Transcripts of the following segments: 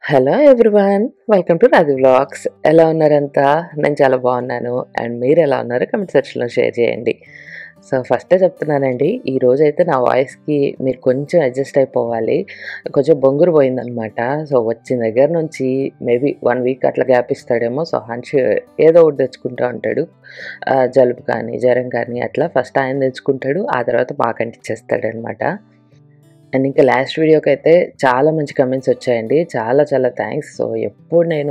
Hello everyone welcome to Radhi vlogs ఎలా ఉన్నారంతా నేను చాలా బాగున్నాను అండ్ మీరు ఎలా ఉన్నారు కమెంట్ సెక్షన్లో షేర్ చేయండి సో ఫస్టే చెప్తున్నానండి ఈ రోజు అయితే నా వాయిస్కి మీరు కొంచెం అడ్జస్ట్ అయిపోవాలి కొంచెం బొంగురు పోయిందనమాట సో వచ్చిన దగ్గర నుంచి మేబీ వన్ వీక్ అట్లా గ్యాప్ ఇస్తాడేమో సో హన్ష్ ఏదో ఒకటి తెచ్చుకుంటూ ఉంటాడు ఆ, జలుబు కానీ జ్వరం కానీ అట్లా ఫస్ట్ ఆయన తెచ్చుకుంటాడు ఆ తర్వాత మాకు అంటించేస్తాడు అనమాట అండ్ ఇంకా లాస్ట్ వీడియోకి అయితే చాలా మంచి కమెంట్స్ వచ్చాయండి చాలా చాలా థ్యాంక్స్ సో ఎప్పుడు నేను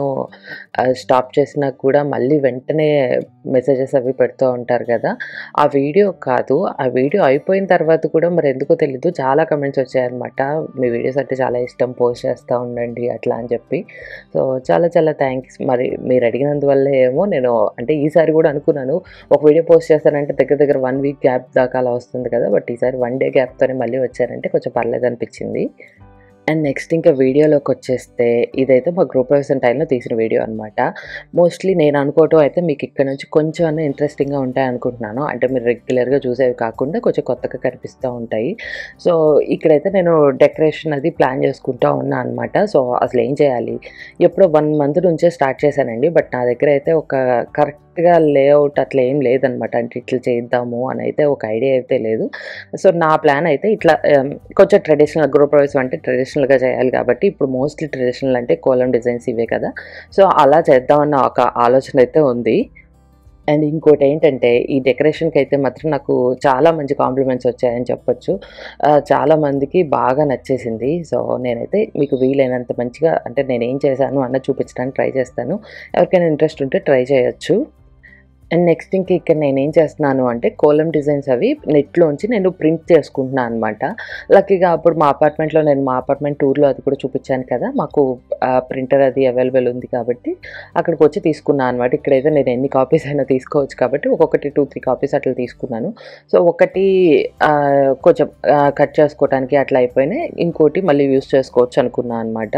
స్టాప్ చేసినా కూడా మళ్ళీ వెంటనే మెసేజెస్ అవి పెడుతూ ఉంటారు కదా ఆ వీడియో కాదు ఆ వీడియో అయిపోయిన తర్వాత కూడా మరి ఎందుకో తెలీదు చాలా కమెంట్స్ వచ్చాయన్నమాట మీ వీడియోస్ అంటే చాలా ఇష్టం పోస్ట్ చేస్తూ ఉండండి అట్లా అని చెప్పి సో చాలా చాలా థ్యాంక్స్ మరి మీరు అడిగినందువల్ల ఏమో నేను అంటే ఈసారి కూడా అనుకున్నాను ఒక వీడియో పోస్ట్ చేస్తానంటే దగ్గర దగ్గర వన్ వీక్ గ్యాప్ దాకా అలా వస్తుంది కదా బట్ ఈసారి వన్ డే గ్యాప్తోనే మళ్ళీ వచ్చారంటే కొంచెం పర్లేదు అనిపించింది అండ్ నెక్స్ట్ ఇంకా వీడియోలోకి వచ్చేస్తే ఇదైతే మా గ్రూప్ ప్రవేశం టైంలో తీసిన వీడియో అనమాట మోస్ట్లీ నేను అనుకోవటం అయితే మీకు ఇక్కడ నుంచి కొంచెం అన్న ఇంట్రెస్టింగ్గా ఉంటాయి అనుకుంటున్నాను అంటే మీరు రెగ్యులర్గా చూసేవి కాకుండా కొంచెం కొత్తగా కనిపిస్తూ ఉంటాయి సో ఇక్కడైతే నేను డెకరేషన్ అది ప్లాన్ చేసుకుంటూ ఉన్నా అనమాట సో అసలు ఏం చేయాలి ఎప్పుడో వన్ మంత్ నుంచే స్టార్ట్ చేశానండి బట్ నా దగ్గర అయితే ఒక కరెక్ట్గా లేఅవుట్ అట్లా ఏం లేదనమాట అంటే ఇట్లా చేద్దాము అని అయితే ఒక ఐడియా అయితే లేదు సో నా ప్లాన్ అయితే ఇట్లా um, కొంచెం ట్రెడిషనల్ గృహప్రవేశం అంటే ట్రెడిషనల్గా చేయాలి కాబట్టి ఇప్పుడు మోస్ట్లీ ట్రెడిషనల్ అంటే కోలం డిజైన్స్ ఇవే కదా సో అలా చేద్దామన్న ఒక ఆలోచన అయితే ఉంది అండ్ ఇంకోటి ఏంటంటే ఈ డెకరేషన్కి అయితే మాత్రం నాకు చాలా మంచి కాంప్లిమెంట్స్ వచ్చాయని చెప్పొచ్చు ఆ, చాలా మందికి బాగా నచ్చేసింది సో నేనైతే మీకు వీలైనంత మంచిగా అంటే నేను ఏం చేశాను అన్న చూపించడానికి ట్రై చేస్తాను ఎవరికైనా ఇంట్రెస్ట్ ఉంటే ట్రై చేయొచ్చు అండ్ నెక్స్ట్ ఇంక ఇక్కడ నేను ఏం చేస్తున్నాను అంటే కోలం డిజైన్స్ అవి నెట్లోంచి నేను ప్రింట్ చేసుకుంటున్నాను అనమాట లక్కీగా అప్పుడు మా అపార్ట్మెంట్లో నేను మా అపార్ట్మెంట్ టూర్లో అది కూడా చూపించాను కదా మాకు ప్రింటర్ అది అవైలబుల్ ఉంది కాబట్టి అక్కడికి వచ్చి తీసుకున్నాను అనమాట ఇక్కడైతే నేను ఎన్ని కాపీస్ అయినా తీసుకోవచ్చు కాబట్టి ఒక్కొక్కటి టూ త్రీ కాపీస్ అట్లా తీసుకున్నాను సో ఒకటి ఆ, కొంచెం కట్ చేసుకోవడానికి అట్లా అయిపోయినాయి ఇంకోటి మళ్ళీ యూస్ చేసుకోవచ్చు అనుకున్నాను అనమాట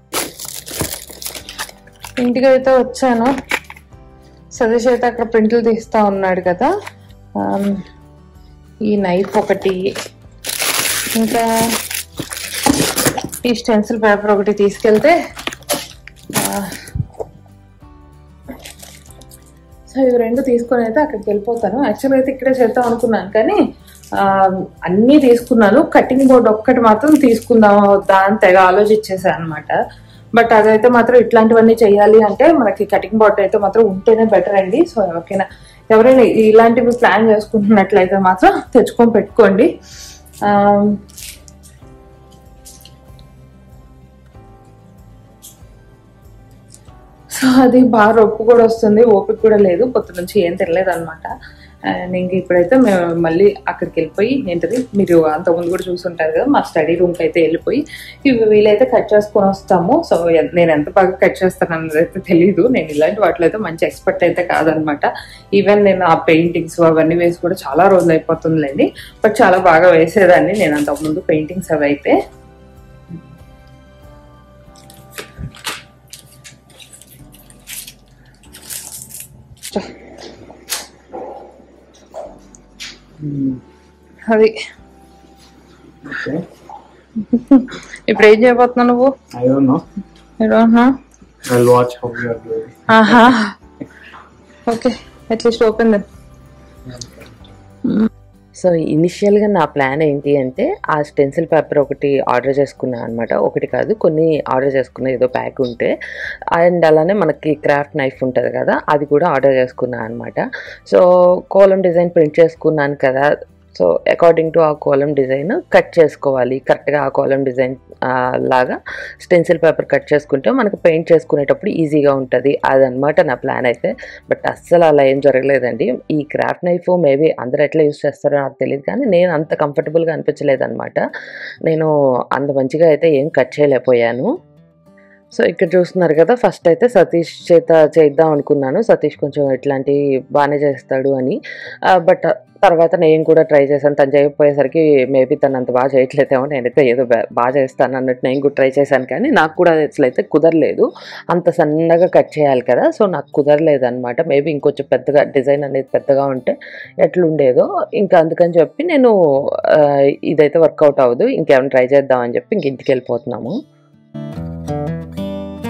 ఇంటికి అయితే వచ్చాను సతీష్ అయితే అక్కడ ప్రింట్లు తీస్తా ఉన్నాడు కదా ఆమ్, ఈ నైఫ్ ఒకటి ఇంకా ఈ స్టెన్సిల్ పేపర్ ఒకటి తీసుకెళ్తే ఆ, సో ఇవి రెండు తీసుకొని అయితే అక్కడికి వెళ్ళిపోతాను యాక్చువల్గా అయితే ఇక్కడే చేద్దాం అనుకున్నాను కానీ ఆ, అన్నీ తీసుకున్నాను కటింగ్ బోర్డ్ ఒక్కటి మాత్రం తీసుకుందాం వద్దా అని తెగ ఆలోచించేసాను అనమాట బట్ అదైతే మాత్రం ఇట్లాంటివన్నీ చేయాలి అంటే మనకి కటింగ్ బోర్డ్ అయితే మాత్రం ఉంటేనే బెటర్ అండి సో ఎవరికైనా ఎవరైనా ఇలాంటివి ప్లాన్ చేసుకుంటున్నట్లయితే మాత్రం తెచ్చుకొని పెట్టుకోండి ఆ, సో అది బాగా రొప్పు కూడా వస్తుంది ఓపిక కూడా లేదు పొద్దు నుంచి ఏం తినలేదు అనమాట అండ్ ఇంక ఇప్పుడైతే మేము మళ్ళీ అక్కడికి వెళ్ళిపోయి ఏంటది మీరు అంతకుముందు కూడా చూసుంటారు కదా మా స్టడీ రూమ్కి అయితే వెళ్ళిపోయి ఇవి వీలైతే కట్ చేసుకొని వస్తాము సో ఎ- నేను ఎంత బాగా కట్ చేస్తాను అన్నది అయితే తెలియదు నేను ఇలాంటి వాటిలో అయితే మంచి ఎక్స్పర్ట్ అయితే కాదనమాట ఈవెన్ నేను ఆ పెయింటింగ్స్ అవన్నీ వేసి కూడా చాలా రోజులు అయిపోతుందిలేండి బట్ చాలా బాగా వేసేదాన్ని నేను అంతకుముందు పెయింటింగ్స్ అవి అయితే అది Okay. ఇప్పుడు ఏం చేయబోతున్నావు నువ్వు I don't know. I don't know. I'll watch how you are doing. ఆహా okay at least open then so ఇనిషియల్గా నా ప్లాన్ ఏంటి అంటే ఆ స్టెన్సిల్ పేపర్ ఒకటి ఆర్డర్ చేసుకున్నాను అనమాట ఒకటి కాదు కొన్ని ఆర్డర్ చేసుకున్న ఏదో ప్యాక్ ఉంటే అండ్ అలానే మనకి క్రాఫ్ట్ నైఫ్ ఉంటుంది కదా అది కూడా ఆర్డర్ చేసుకున్నాను అనమాట సో కోలం డిజైన్ ప్రింట్ చేసుకున్నాను కదా సో అకార్డింగ్ టు ఆ కోలం డిజైన్ కట్ చేసుకోవాలి కరెక్ట్గా ఆ కోలం డిజైన్ లాగా స్టెన్సిల్ పేపర్ కట్ చేసుకుంటే మనకు పెయింట్ చేసుకునేటప్పుడు ఈజీగా ఉంటుంది అదనమాట నా ప్లాన్ అయితే బట్ అస్సలు అలా ఏం జరగలేదండి ఈ క్రాఫ్ట్ నైఫ్ మేబీ అందరు ఎట్లా యూస్ చేస్తారో నాకు తెలియదు కానీ నేను అంత కంఫర్టబుల్గా అనిపించలేదు అనమాట నేను అంత మంచిగా అయితే ఏం కట్ చేయలేకపోయాను సో ఇక్కడ చూస్తున్నారు కదా ఫస్ట్ అయితే సతీష్ చేత చేద్దాం అనుకున్నాను సతీష్ కొంచెం ఇట్లాంటి బాగానే చేస్తాడు అని బట్ తర్వాత నేను కూడా ట్రై చేశాను తను చేయకపోయేసరికి మేబీ తను అంత బాగా చేయట్లేదేమో నేనైతే ఏదో బా- బాగా చేస్తాను అన్నట్టు నేను కూడా ట్రై చేశాను కానీ నాకు కూడా అసలు అయితే కుదరలేదు అంత సన్నగా కట్ చేయాలి కదా సో నాకు కుదరలేదు అనమాట మేబీ ఇంకొంచెం పెద్దగా డిజైన్ అనేది పెద్దగా ఉంటే ఎట్లుండేదో ఇంకా అందుకని చెప్పి నేను ఆ, ఇదైతే వర్కౌట్ అవ్వదు ఇంకేమైనా ట్రై చేద్దామని చెప్పి ఇంక ఇంటికి వెళ్ళిపోతున్నాము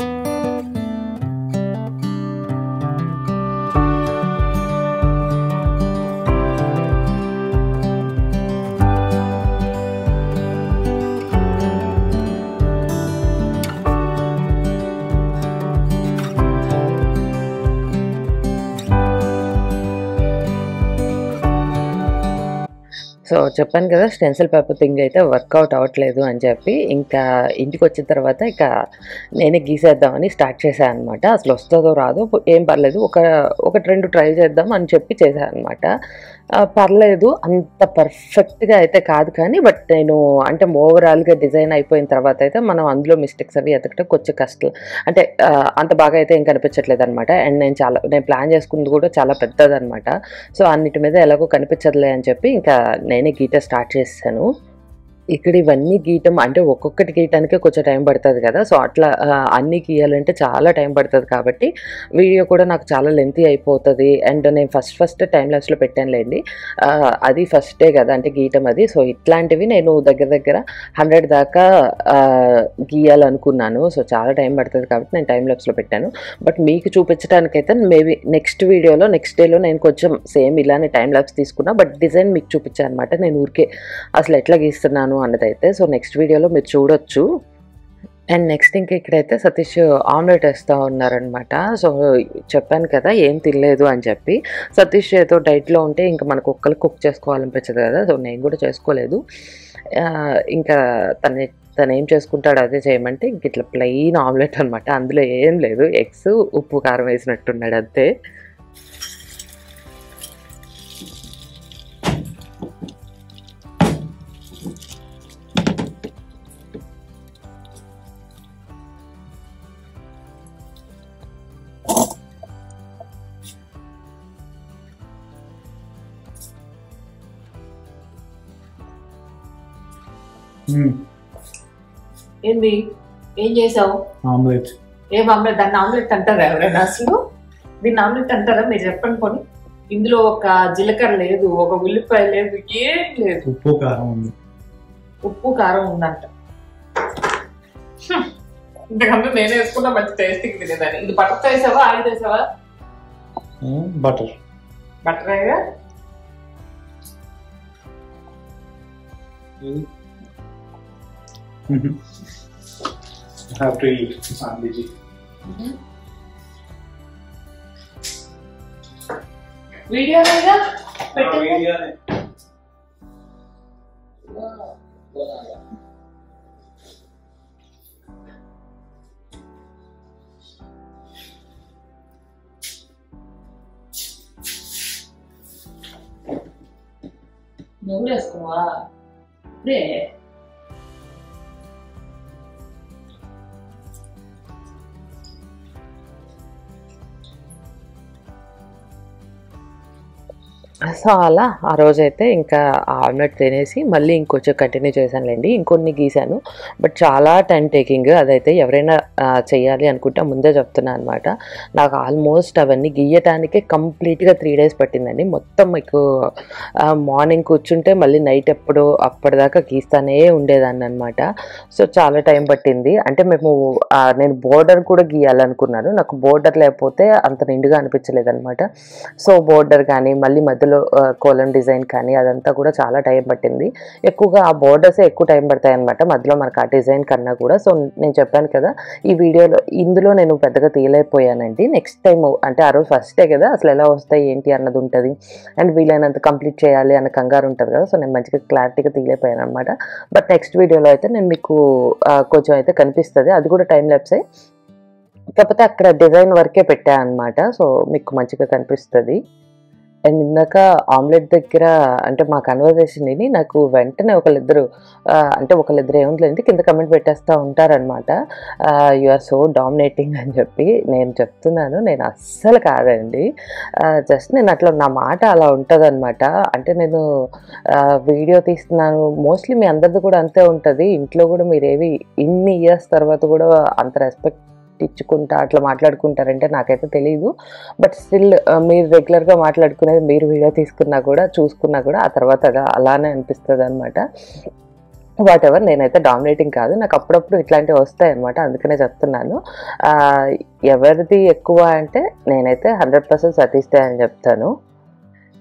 సో చెప్పాను కదా స్టెన్సిల్ పేపర్ థింగ్ అయితే వర్కౌట్ అవ్వట్లేదు అని చెప్పి ఇంకా ఇంటికి వచ్చిన తర్వాత ఇక నేనే గీసేద్దామని స్టార్ట్ చేశాను అనమాట అసలు వస్తుందో రాదో ఏం పర్లేదు ఒక ఒకటి రెండు ట్రై చేద్దాం అని చెప్పి చేశాను అనమాట పర్లేదు అంత పర్ఫెక్ట్గా అయితే కాదు కానీ బట్ నేను అంటే ఓవరాల్గా డిజైన్ అయిపోయిన తర్వాత అయితే మనం అందులో మిస్టేక్స్ అవి ఎతకడం కొంచెం కష్టం అంటే ఆ, అంత బాగా అయితే ఏం కనిపించట్లేదు అనమాట అండ్ నేను చాలా నేను ప్లాన్ చేసుకుంది కూడా చాలా పెద్దదన్నమాట సో అన్నిటి మీద ఎలాగో కనిపించదులే అని చెప్పి ఇంకా నేనే గీట స్టార్ట్ చేశాను ఇక్కడ ఇవన్నీ గీయటం అంటే ఒక్కొక్కటి గీయటానికి కొంచెం టైం పడుతుంది కదా సో అట్లా ఆ, అన్నీ గీయాలంటే చాలా టైం పడుతుంది కాబట్టి వీడియో కూడా నాకు చాలా లెంతీ అయిపోతుంది అండ్ నేను ఫస్ట్ ఫస్ట్ టైం లాప్స్లో పెట్టానులేండి ఆ, అది ఫస్టే కదా అంటే గీయటం అది సో ఇట్లాంటివి నేను దగ్గర దగ్గర హండ్రెడ్ దాకా ఆ, గీయాలనుకున్నాను సో చాలా టైం పడుతుంది కాబట్టి నేను టైం లాప్స్లో పెట్టాను బట్ మీకు చూపించడానికైతే మేబీ నెక్స్ట్ వీడియోలో నెక్స్ట్ డేలో నేను కొంచెం సేమ్ ఇలానే టైం లాప్స్ తీసుకున్నా బట్ డిజైన్ మీకు చూపించాను అనమాట నేను ఊరికే అసలు ఎట్లా గీస్తున్నాను అన్నదైతే సో నెక్స్ట్ వీడియోలో మీరు చూడొచ్చు అండ్ నెక్స్ట్ ఇంక ఇక్కడైతే సతీష్ ఆమ్లెట్ వేస్తూ ఉన్నారనమాట సో చెప్పాను కదా ఏం తినలేదు అని చెప్పి సతీష్ ఏదో డైట్లో ఉంటే ఇంకా మనకు ఒక్కరికి కుక్ చేసుకోవాలనిపించదు కదా సో నేను కూడా చేసుకోలేదు ఆ, ఇంకా తన తను ఏం చేసుకుంటాడో అదే చేయమంటే ఇంక ఇట్లా ప్లెయిన్ ఆమ్లెట్ అనమాట అందులో ఏం లేదు ఎగ్స్ ఉప్పు కారం వేసినట్టున్నాడు అంతే ఏంది ఏం చేసావు ఆమ్లెట్ ఏం ఆమ్లెట్ దాన్ని ఆమ్లెట్ అంటారా ఎవరైనా అసలు దీన్ని ఆమ్లెట్ అంటారా మీరు చెప్పండి పోనీ ఇందులో ఒక జీలకర్ర లేదు ఒక ఉల్లిపాయ లేదు ఏం లేదు ఉప్పు కారం ఉంది ఉప్పు కారం ఉందంట హ్మ్. ఇంతకన్నా నేనే వేసుకున్నా మంచి టేస్టీకి తినేదాన్ని ఇది బటర్తో వేసావా ఆయిల్ వేసావా బటర్ బటర్ అయ్యా have to eat Gandhiji video పెట్టింది నువ్వు కూడా వేసుకోవా ఇప్పుడే సో అలా ఆ రోజైతే ఇంకా ఆమ్లెట్ తినేసి మళ్ళీ ఇంకొంచెం కంటిన్యూ చేశానులేండి ఇంకొన్ని గీశాను బట్ చాలా టైం టేకింగ్ అదైతే ఎవరైనా ఆ, చేయాలి అనుకుంటే ముందే చెప్తున్నాను అనమాట నాకు ఆల్మోస్ట్ అవన్నీ గీయటానికే కంప్లీట్గా త్రీ డేస్ పట్టిందండి మొత్తం మీకు మార్నింగ్ కూర్చుంటే మళ్ళీ నైట్ ఎప్పుడు అప్పటిదాకా గీస్తానే ఉండేదాన్ని అనమాట సో చాలా టైం పట్టింది అంటే మేము ఆ, నేను బోర్డర్ కూడా గీయాలనుకున్నాను నాకు బోర్డర్ లేకపోతే అంత నిండుగా అనిపించలేదు అనమాట సో బోర్డర్ కానీ మళ్ళీ మధ్యలో కోలం డిజైన్ కానీ అదంతా కూడా చాలా టైం పట్టింది ఎక్కువగా ఆ బోర్డర్సే ఎక్కువ టైం పడతాయి అనమాట మధ్యలో మనకు ఆ డిజైన్ కన్నా కూడా సో నేను చెప్పాను కదా ఈ వీడియోలో ఇందులో నేను పెద్దగా తీయలేకపోయానండి నెక్స్ట్ టైం అంటే ఆ రోజు ఫస్టే కదా అసలు ఎలా వస్తాయి ఏంటి అన్నది ఉంటుంది అండ్ వీలైనంత కంప్లీట్ చేయాలి అన్న కంగారు ఉంటుంది కదా సో నేను మంచిగా క్లారిటీగా తీయలేకపోయాను అనమాట బట్ నెక్స్ట్ వీడియోలో అయితే నేను మీకు ఆ, కొంచెం అయితే కనిపిస్తుంది అది కూడా టైం ల్యాప్సే కాకపోతే అక్కడ డిజైన్ వరకే పెట్టా అనమాట సో మీకు మంచిగా కనిపిస్తుంది అండ్ ఇందాక ఆమ్లెట్ దగ్గర అంటే మా కన్వర్జేషన్ విని నాకు వెంటనే ఒకళ్ళిద్దరు ఆ, అంటే ఒకళ్ళిద్దరు ఏముందంటే కింద కమెంట్ పెట్టేస్తూ ఉంటారనమాట యు ఆర్ సో డామినేటింగ్ అని చెప్పి నేను చెప్తున్నాను నేను అస్సలు కాదండి జస్ట్ నేను అట్లా నా మాట అలా ఉంటుంది అంటే నేను వీడియో తీస్తున్నాను మోస్ట్లీ మీ అందరిది కూడా అంతే ఉంటుంది ఇంట్లో కూడా మీరేవి ఇన్ని ఇయర్స్ తర్వాత కూడా అంత రెస్పెక్ట్ ఇచ్చుకుంటా అట్లా మాట్లాడుకుంటారంటే నాకైతే తెలియదు బట్ స్టిల్ మీరు రెగ్యులర్గా మాట్లాడుకునేది మీరు వీడియో తీసుకున్నా కూడా చూసుకున్నా కూడా ఆ తర్వాత అది అలానే అనిపిస్తుంది అనమాట వాట్ ఎవర్ నేనైతే డామినేటింగ్ కాదు నాకు అప్పుడప్పుడు ఇట్లాంటివి వస్తాయి అనమాట అందుకనే చెప్తున్నాను ఆ, ఎవరిది ఎక్కువ అంటే నేనైతే హండ్రెడ్ పర్సెంట్ సతీస్తే అని చెప్తాను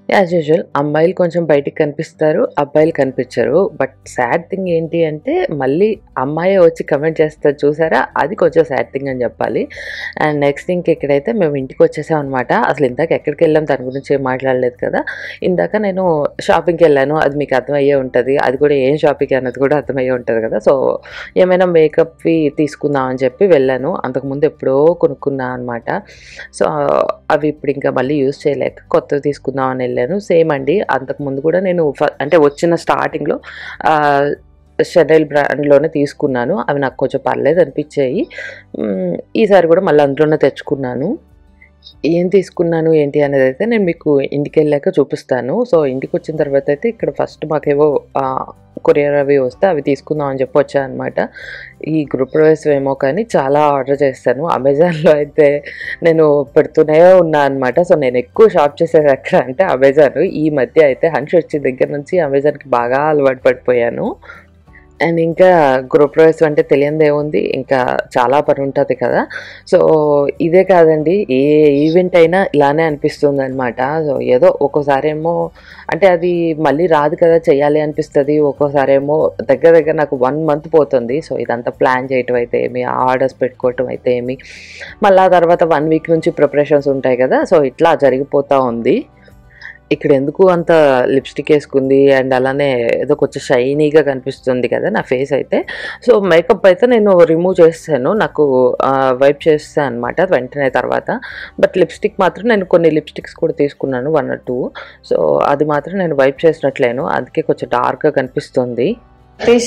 యాజ్ యూజువల్ అమ్మాయిలు కొంచెం బయటికి కనిపిస్తారు అబ్బాయిలు కనిపించరు బట్ సాడ్ థింగ్ ఏంటి అంటే మళ్ళీ అమ్మాయి వచ్చి కమెంట్ చేస్తారు చూసారా అది కొంచెం సాడ్ థింగ్ అని చెప్పాలి అండ్ నెక్స్ట్ థింగ్ ఇక్కడైతే మేము ఇంటికి వచ్చేసాం అనమాట అసలు ఇందాక ఎక్కడికి వెళ్ళాం దాని గురించి ఏం మాట్లాడలేదు కదా ఇందాక నేను షాపింగ్కి వెళ్ళాను అది మీకు అర్థమయ్యే ఉంటుంది అది కూడా ఏం షాపింగ్ అన్నది కూడా అర్థమయ్యే ఉంటుంది కదా సో ఏమైనా మేకప్వి తీసుకుందాం అని చెప్పి వెళ్ళాను అంతకుముందు ఎప్పుడో కొనుక్కున్నా అనమాట సో అవి ఇప్పుడు ఇంకా మళ్ళీ యూజ్ చేయలేక కొత్తవి తీసుకుందాం అని వెళ్ళాను సేమ్ అండి అంతకుముందు కూడా నేను ఫ- అంటే వచ్చిన స్టార్టింగ్లో షెడైల్ బ్రాండ్లోనే తీసుకున్నాను అవి నాకు కొంచెం పర్లేదు అనిపించాయి మ్, ఈసారి కూడా మళ్ళీ అందులోనే తెచ్చుకున్నాను ఏం తీసుకున్నాను ఏంటి అనేది అయితే నేను మీకు ఇంటికి వెళ్ళాక చూపిస్తాను సో ఇంటికి వచ్చిన తర్వాత అయితే ఇక్కడ ఫస్ట్ మాకేవో కొరియర్ అవి వస్తే అవి తీసుకుందాం అని చెప్పి వచ్చాను అనమాట ఈ గ్రూప్ ప్రవేశం ఏమో కానీ చాలా ఆర్డర్ చేస్తాను అమెజాన్లో అయితే నేను పెడుతూనే ఉన్నా అనమాట సో నేను ఎక్కువ షాప్ చేసేది ఎక్కడ అంటే అమెజాన్ ఈ మధ్య అయితే హన్స్ వచ్చిన దగ్గర నుంచి అమెజాన్కి బాగా అలవాటు పడిపోయాను అండ్ ఇంకా గృహప్రవేశం అంటే తెలియంది ఏముంది ఇంకా చాలా పని ఉంటుంది కదా సో ఇదే కాదండి ఏ ఈవెంట్ అయినా ఇలానే అనిపిస్తుంది అనమాట సో ఏదో ఒక్కోసారి ఏమో అంటే అది మళ్ళీ రాదు కదా చేయాలి అనిపిస్తుంది ఒక్కోసారి ఏమో దగ్గర దగ్గర నాకు వన్ మంత్ పోతుంది సో ఇదంతా ప్లాన్ చేయటం అయితే ఏమి ఆర్డర్స్ పెట్టుకోవటం అయితే ఏమి మళ్ళీ ఆ తర్వాత వన్ వీక్ నుంచి ప్రిపరేషన్స్ ఉంటాయి కదా సో ఇట్లా జరిగిపోతూ ఉంది ఇక్కడ ఎందుకు అంత లిప్స్టిక్ వేసుకుంది అండ్ అలానే ఏదో కొంచెం షైనీగా కనిపిస్తుంది కదా నా ఫేస్ అయితే సో మేకప్ అయితే నేను రిమూవ్ చేస్తాను నాకు వైప్ చేస్తాను అనమాట వెంటనే తర్వాత బట్ లిప్స్టిక్ మాత్రం నేను కొన్ని లిప్స్టిక్స్ కూడా తీసుకున్నాను వన్ ఆర్ టూ సో అది మాత్రం నేను వైప్ చేసినట్లేను అందుకే కొంచెం డార్క్గా కనిపిస్తుంది సతీష్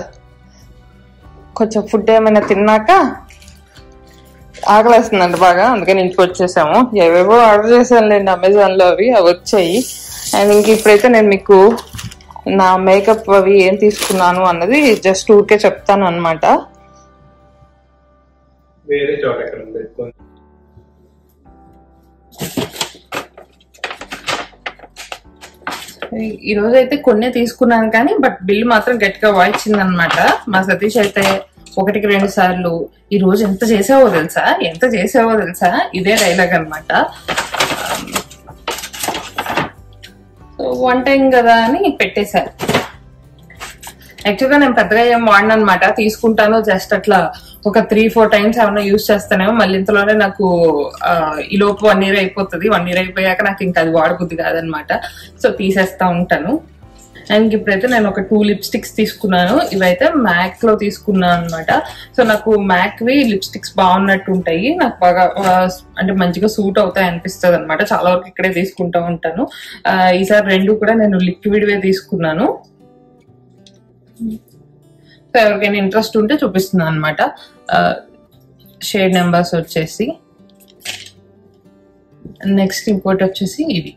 కొంచెం ఫుడ్ ఏమైనా తిన్నాక ఆకలేస్తుందండి బాగా అందుకని ఇంటికి వచ్చేసాము ఏవేవో ఆర్డర్ చేశానులేండి అమెజాన్ లో అవి అవి వచ్చాయి అండ్ ఇంక ఇప్పుడైతే నేను మీకు నా మేకప్ అవి ఏం తీసుకున్నాను అన్నది జస్ట్ ఊరికే చెప్తాను అనమాట వేరే చోట ఎక్కడ పెట్టుకొని ఈ రోజు అయితే కొన్ని తీసుకున్నాను కానీ బట్ బిల్ మాత్రం గట్టిగా వాయించింది అనమాట మా సతీష్ అయితే ఒకటికి రెండు సార్లు ఈ రోజు ఎంత చేసావో తెలుసా ఎంత చేసావో తెలుసా ఇదే డైలాగ్ అనమాట వన్ టైం కదా అని పెట్టేశారు యాక్చువల్గా నేను పెద్దగా ఏం వాడిన అనమాట తీసుకుంటాను జస్ట్ అట్లా ఒక త్రీ ఫోర్ టైమ్స్ ఏమైనా యూజ్ చేస్తానేమో మళ్ళీ ఇంతలోనే నాకు ఆ, ఈ లోపు వన్ ఇయర్ అయిపోతుంది వన్ ఇయర్ అయిపోయాక నాకు ఇంకా అది వాడబుద్ధి కాదనమాట సో తీసేస్తా ఉంటాను అండ్ ఇప్పుడైతే నేను ఒక టూ లిప్స్టిక్స్ తీసుకున్నాను ఇవైతే మ్యాక్ లో తీసుకున్నాను అనమాట సో నాకు మ్యాక్ వి లిప్స్టిక్స్ బాగున్నట్టు ఉంటాయి నాకు బాగా ఆ, అంటే మంచిగా సూట్ అవుతాయి అనిపిస్తుంది అనమాట చాలా వరకు ఇక్కడే తీసుకుంటూ ఉంటాను ఆ, ఈసారి రెండు కూడా నేను లిక్విడ్ వే తీసుకున్నాను సో ఎవరికైనా ఇంట్రెస్ట్ ఉంటే చూపిస్తున్నాను అనమాట షేడ్ నెంబర్స్ వచ్చేసి నెక్స్ట్ ఇంకోటి వచ్చేసి ఇది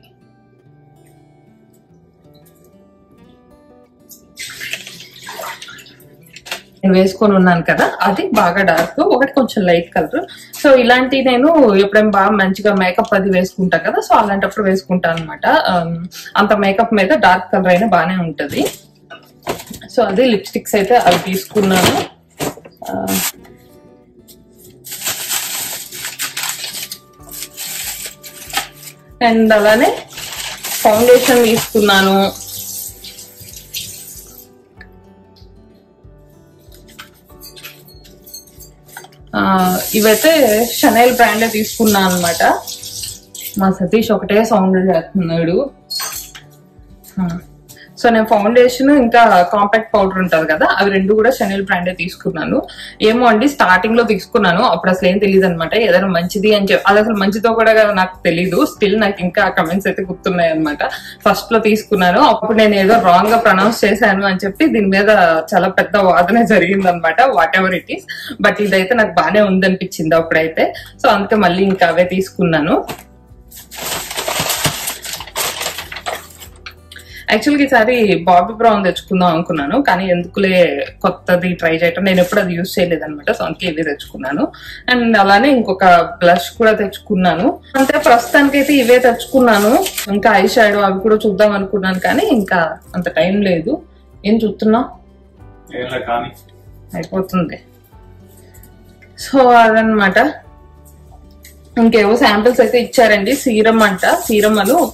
నేను వేసుకొని ఉన్నాను కదా అది బాగా డార్క్ ఒకటి కొంచెం లైట్ కలర్ సో ఇలాంటి నేను ఎప్పుడైనా బాగా మంచిగా మేకప్ అది వేసుకుంటా కదా సో అలాంటప్పుడు వేసుకుంటాను అనమాట అంత మేకప్ మీద డార్క్ కలర్ అయినా బాగానే ఉంటది సో అదే లిప్స్టిక్స్ అయితే అవి తీసుకున్నాను ఆ, అండ్ అలానే ఫౌండేషన్ తీసుకున్నాను ఆ, ఇవైతే షనైల్ బ్రాండ్ తీసుకున్నాను అనమాట మా సతీష్ ఒకటే సౌండ్ చేస్తున్నాడు ఆ. సో నేను ఫౌండేషన్ ఇంకా కాంపాక్ట్ పౌడర్ ఉంటది కదా అవి రెండు కూడా షనైల్ బ్రాండే తీసుకున్నాను ఏమో అండి స్టార్టింగ్ లో తీసుకున్నాను అప్పుడు అసలు ఏం తెలియదు అనమాట ఏదైనా మంచిది అని చెప్పి అది అసలు మంచిదో కూడా కదా నాకు తెలియదు స్టిల్ నాకు ఇంకా కమెంట్స్ అయితే గుర్తున్నాయి అనమాట ఫస్ట్ లో తీసుకున్నాను అప్పుడు నేను ఏదో రాంగ్ గా ప్రొనౌన్స్ చేశాను అని చెప్పి దీని మీద చాలా పెద్ద వాదన జరిగింది అనమాట whatever it is but ఇదైతే నాకు బాగానే ఉందనిపించింది అప్పుడైతే సో అందుకే మళ్ళీ ఇంకా అవే తీసుకున్నాను యాక్చువల్గా ఈసారి బాబీ బ్రౌన్ తెచ్చుకుందాం అనుకున్నాను కానీ ఎందుకులే కొత్తది ట్రై చేయటం నేను ఎప్పుడు అది యూజ్ చేయలేదు అనమాట సో అందుకే ఇవే తెచ్చుకున్నాను అండ్ అలానే ఇంకొక బ్లష్ కూడా తెచ్చుకున్నాను అంతే ప్రస్తుతానికి అయితే ఇవే తెచ్చుకున్నాను ఇంకా ఐ షాడో అవి కూడా చూద్దాం అనుకున్నాను కానీ ఇంకా అంత టైం లేదు ఏం చూస్తున్నా ఏం కానీ అయిపోతుంది సో అదనమాట ఇంకేవో శాంపిల్స్ అయితే ఇచ్చారండి సీరం అంట సీరం అను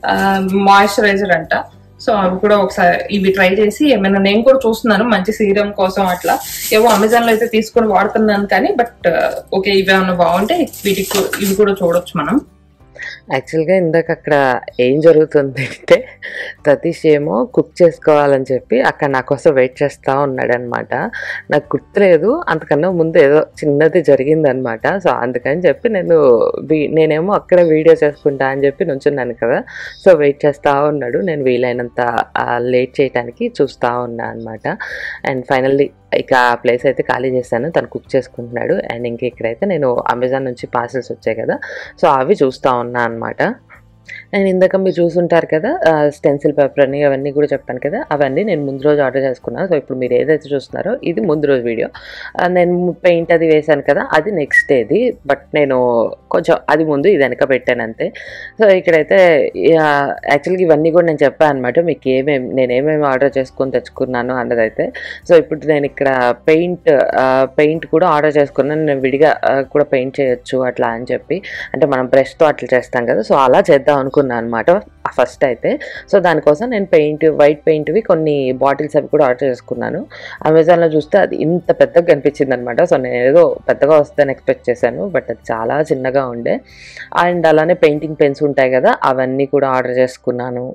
మాయిశ్చరైజర్ అంట సో అవి కూడా ఒకసారి ఇవి ట్రై చేసి ఏమైనా నేను కూడా చూస్తున్నాను మంచి సీరం కోసం అట్లా ఏవో అమెజాన్ లో అయితే తీసుకొని వాడుతున్నాను కానీ బట్ ఓకే ఇవి ఏమైనా బాగుంటే వీటికి కూ- ఇవి కూడా చూడొచ్చు మనం యాక్చువల్గా ఇందాక అక్కడ ఏం జరుగుతుంది అంటే సతీష్ ఏమో కుక్ చేసుకోవాలని చెప్పి అక్కడ నా కోసం వెయిట్ చేస్తూ ఉన్నాడనమాట నాకు గుర్తులేదు అంతకన్నా ముందు ఏదో చిన్నది జరిగిందనమాట సో అందుకని చెప్పి నేను వీ- నేనేమో అక్కడ వీడియో చేసుకుంటా అని చెప్పి నుంచున్నాను కదా సో వెయిట్ చేస్తూ ఉన్నాడు నేను వీలైనంత లేట్ చేయడానికి చూస్తూ ఉన్నా అనమాట అండ్ ఫైనల్లీ ఇక ఆ ప్లేస్ అయితే ఖాళీ చేశాను తను కుక్ చేసుకుంటున్నాడు అండ్ ఇంక ఇక్కడైతే నేను అమెజాన్ నుంచి పార్సల్స్ వచ్చాయి కదా సో అవి చూస్తూ ఉన్నా అనమాట అండ్ ఇందాక మీరు చూసుంటారు కదా స్టెన్సిల్ పేపర్ అని అవన్నీ కూడా చెప్పాను కదా అవన్నీ నేను ముందు రోజు ఆర్డర్ చేసుకున్నాను సో ఇప్పుడు మీరు ఏదైతే చూస్తున్నారో ఇది ముందు రోజు వీడియో ఆ, నేను పెయింట్ అది వేశాను కదా అది నెక్స్ట్ డేది బట్ నేను కొంచెం అది ముందు ఇది వెనక పెట్టాను అంతే సో ఇక్కడైతే యాక్చువల్గా ఇవన్నీ కూడా నేను చెప్పాను అనమాట మీకు ఏమేమి నేను ఏమేమి ఆర్డర్ చేసుకొని తెచ్చుకున్నాను అన్నదైతే సో ఇప్పుడు నేను ఇక్కడ పెయింట్ పెయింట్ కూడా ఆర్డర్ చేసుకున్నాను నేను విడిగా ఆ, కూడా పెయింట్ చేయొచ్చు అట్లా అని చెప్పి అంటే మనం బ్రష్తో అట్లా చేస్తాం కదా సో అలా చేద్దాం అనుకున్నాను అనమాట ఫస్ట్ అయితే సో దానికోసం నేను పెయింట్ వైట్ పెయింట్వి కొన్ని బాటిల్స్ అవి కూడా ఆర్డర్ చేసుకున్నాను అమెజాన్లో చూస్తే అది ఇంత పెద్దగా కనిపించింది అనమాట సో నేను ఏదో పెద్దగా వస్తుందని ఎక్స్పెక్ట్ చేశాను బట్ అది చాలా చిన్నగా ఉండే అండ్ అలానే పెయింటింగ్ పెన్స్ ఉంటాయి కదా అవన్నీ కూడా ఆర్డర్ చేసుకున్నాను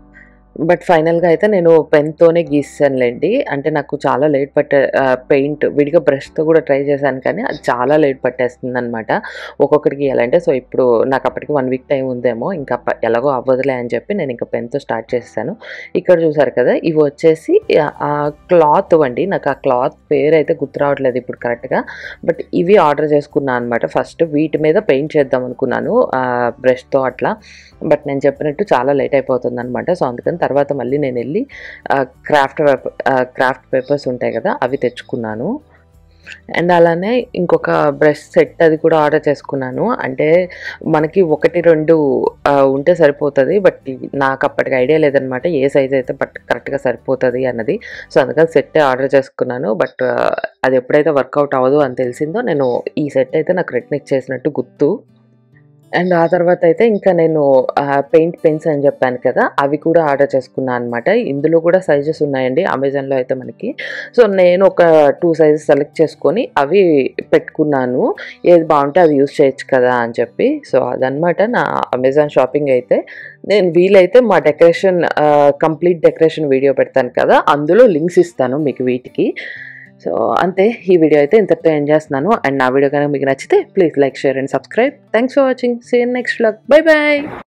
బట్ ఫైనల్గా అయితే నేను పెన్తోనే గీసానులేండి అంటే నాకు చాలా లేట్ పట్టే పెయింట్ విడిగా బ్రష్తో కూడా ట్రై చేశాను కానీ అది చాలా లేట్ పట్టేస్తుంది అనమాట ఒక్కొక్కరికి గీయాలంటే సో ఇప్పుడు నాకు అప్పటికి వన్ వీక్ టైం ఉందేమో ఇంకా ప- ఎలాగో అవ్వదులే అని చెప్పి నేను ఇంకా పెన్తో స్టార్ట్ చేశాను ఇక్కడ చూసారు కదా ఇవి వచ్చేసి ఆ క్లాత్ అండి నాకు ఆ క్లాత్ పేరు అయితే గుర్తు రావట్లేదు ఇప్పుడు కరెక్ట్గా బట్ ఇవి ఆర్డర్ చేసుకున్నాను అనమాట ఫస్ట్ వీటి మీద పెయింట్ చేద్దాం అనుకున్నాను బ్రష్తో అట్లా బట్ నేను చెప్పినట్టు చాలా లేట్ అయిపోతుంది అనమాట సో అందుకని తర్వాత మళ్ళీ నేను వెళ్ళి క్రాఫ్ట్ క్రాఫ్ట్ పేపర్స్ ఉంటాయి కదా అవి తెచ్చుకున్నాను అండ్ అలానే ఇంకొక బ్రష్ సెట్ అది కూడా ఆర్డర్ చేసుకున్నాను అంటే మనకి ఒకటి రెండు ఆ, ఉంటే సరిపోతుంది బట్ నాకు అప్పటికి ఐడియా లేదనమాట ఏ సైజ్ అయితే బట్ కరెక్ట్గా సరిపోతుంది అన్నది సో అందుకని సెట్ ఆర్డర్ చేసుకున్నాను బట్ అది ఎప్పుడైతే వర్కౌట్ అవ్వదు అని తెలిసిందో నేను ఈ సెట్ అయితే నాకు రిటర్న్ ఇచ్చేసినట్టు గుర్తు అండ్ ఆ తర్వాత అయితే ఇంకా నేను పెయింట్ పెన్స్ అని చెప్పాను కదా అవి కూడా ఆర్డర్ చేసుకున్నాను అనమాట ఇందులో కూడా సైజెస్ ఉన్నాయండి అమెజాన్లో అయితే మనకి సో నేను ఒక టూ సైజెస్ సెలెక్ట్ చేసుకొని అవి పెట్టుకున్నాను ఏది బాగుంటే అది యూస్ చేయొచ్చు కదా అని చెప్పి సో అదనమాట నా అమెజాన్ షాపింగ్ అయితే నేను వీలైతే మా డెకరేషన్ కంప్లీట్ డెకరేషన్ వీడియో పెడతాను కదా అందులో లింక్స్ ఇస్తాను మీకు వీటికి సో అంతే ఈ వీడియో అయితే ఇంతటితో ఎండ్ చేస్తున్నాను అండ్ నా వీడియో కనుక మీకు నచ్చితే please like share and subscribe thanks for watching see next vlog bye bye